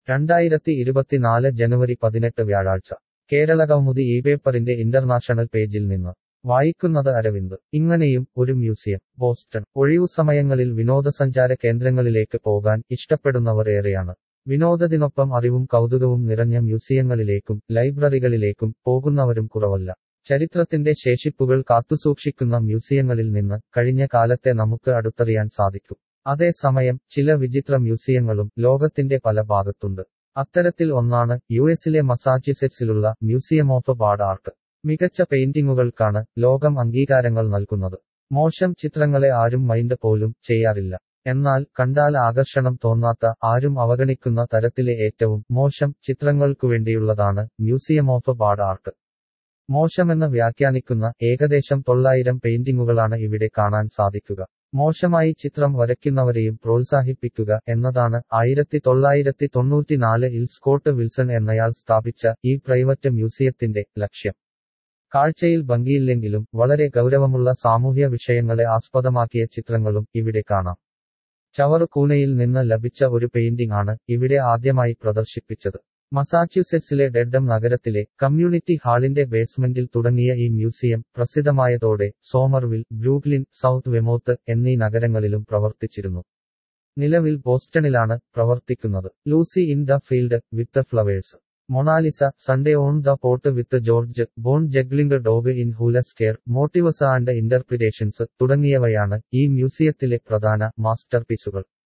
രണ്ടായിരത്തി ഇരുപത്തിനാല് ജനുവരി പതിനെട്ട് വ്യാഴാഴ്ച കേരള കൗമുദി ഈ പേപ്പറിന്റെ ഇന്റർനാഷണൽ പേജിൽ നിന്ന് വായിക്കുന്നത് അരവിന്ദ് ഇങ്ങനെയും ഒരു മ്യൂസിയം ബോസ്റ്റൺ ഒഴിവു സമയങ്ങളിൽ വിനോദസഞ്ചാര കേന്ദ്രങ്ങളിലേക്ക് പോകാൻ ഇഷ്ടപ്പെടുന്നവർ ഏറെയാണ് വിനോദത്തിനൊപ്പം അറിവും കൗതുകവും നിറഞ്ഞ മ്യൂസിയങ്ങളിലേക്കും ലൈബ്രറികളിലേക്കും പോകുന്നവരും കുറവല്ല ചരിത്രത്തിന്റെ ശേഷിപ്പുകൾ കാത്തുസൂക്ഷിക്കുന്ന മ്യൂസിയങ്ങളിൽ നിന്ന് കഴിഞ്ഞ കാലത്തെ നമുക്ക് അടുത്തറിയാൻ സാധിക്കും അതേസമയം ചില വിചിത്ര മ്യൂസിയങ്ങളും ലോകത്തിന്റെ പല ഭാഗത്തുണ്ട് അത്തരത്തിൽ ഒന്നാണ് യു എസിലെ മസാച്യുസെറ്റ്സിലുള്ള മ്യൂസിയം ഓഫ് ബാഡ് ആർട്ട് മികച്ച പെയിന്റിങ്ങുകൾക്കാണ് ലോകം അംഗീകാരങ്ങൾ നൽകുന്നത് മോശം ചിത്രങ്ങളെ ആരും മൈൻഡ് പോലും ചെയ്യാറില്ല എന്നാൽ കണ്ടാൽ ആകർഷണം തോന്നാത്ത ആരും അവഗണിക്കുന്ന തരത്തിലെ ഏറ്റവും മോശം ചിത്രങ്ങൾക്കുവേണ്ടിയുള്ളതാണ് മ്യൂസിയം ഓഫ് ബാഡ് ആർട്ട് മോശമെന്ന് വ്യാഖ്യാനിക്കുന്ന ഏകദേശം തൊള്ളായിരം പെയിന്റിങ്ങുകളാണ് ഇവിടെ കാണാൻ സാധിക്കുക മോശമായി ചിത്രം വരയ്ക്കുന്നവരെയും പ്രോത്സാഹിപ്പിക്കുക എന്നതാണ് ആയിരത്തി തൊള്ളായിരത്തി തൊണ്ണൂറ്റിനാലിൽ സ്കോട്ട് വിൽസൺ എന്നയാൾ സ്ഥാപിച്ച ഈ പ്രൈവറ്റ് മ്യൂസിയത്തിന്റെ ലക്ഷ്യം കാഴ്ചയിൽ ഭംഗിയില്ലെങ്കിലും വളരെ ഗൗരവമുള്ള സാമൂഹ്യ വിഷയങ്ങളെ ആസ്പദമാക്കിയ ചിത്രങ്ങളും ഇവിടെ കാണാം ചവറുകൂനയിൽ നിന്ന് ലഭിച്ച ഒരു പെയിന്റിംഗ് ആണ് ഇവിടെ ആദ്യമായി പ്രദർശിപ്പിച്ചത് മസാച്യുസെറ്റ്സിലെ ഡെഡം നഗരത്തിലെ കമ്മ്യൂണിറ്റി ഹാളിന്റെ ബേസ്മെന്റിൽ തുടങ്ങിയ ഈ മ്യൂസിയം പ്രസിദ്ധമായതോടെ സോമർവിൽ ബ്രൂക്ലിൻ സൗത്ത് വെമോത്ത് എന്നീ നഗരങ്ങളിലും പ്രവർത്തിച്ചിരുന്നു നിലവിൽ ബോസ്റ്റണിലാണ് പ്രവർത്തിക്കുന്നത് Lucy in the field with flowers Mona Lisa Sunday on the port with George born juggling dog in hula skirt motives and interpretations തുടങ്ങിയവയാണ് ഈ മ്യൂസിയത്തിലെ പ്രധാന മാസ്റ്റർപീസുകൾ